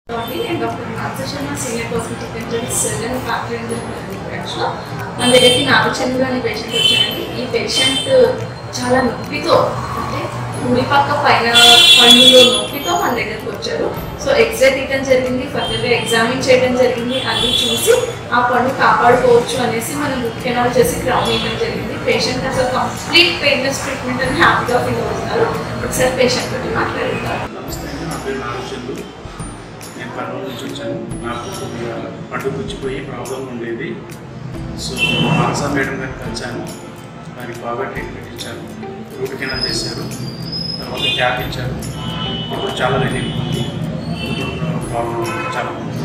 కాబట్టి నేను doctor Manasa Sharma senior cosmetic dental surgeon factory బ్రాంచ్లో మన దగ్గరికి నాగచంద్ర అనే పేషెంట్ వచ్చాడండి ఈ పేషెంట్ చాలా నొప్పితో అంటే కుడి పక్క పైన పన్నులో నొప్పితో మన దగ్గరికి వచ్చారు సో ఎక్స్రే తీయడం జరిగింది ఫర్దర్గా ఎగ్జామిన్ చేయడం జరిగింది అన్నీ చూసి ఆ పన్ను కాపాడుకోవచ్చు అనేసి మనం రూట్ కెనాల్ చేసి క్రౌన్ వేయడం జరిగింది పేషెంట్ అసలు కంప్లీట్ పెయిన్లెస్ ట్రీట్మెంట్ అని హ్యాపీగా ఫీల్ అవుతున్నారు ఒకసారి పేషెంట్ తోటి మాట్లాడుతారు నమస్తే అండి నా పేరు నాగచంద్రు నేను కర్నూలు నుంచి వచ్చాను నాకు కొద్దిగా పట్టు పుచ్చిపోయి ప్రాబ్లం ఉండేది సో మానసా మేడం గారిని కలిశాను దానికి బాగా ట్రీట్మెంట్ ఇచ్చారు రూట్ కెనాల్ చేశారు తర్వాత క్యాప్ ఇచ్చారు ఇప్పుడు చాలా రిలీఫ్ ఉంది ఇప్పుడు ప్రాబ్లం చాలా ఉంది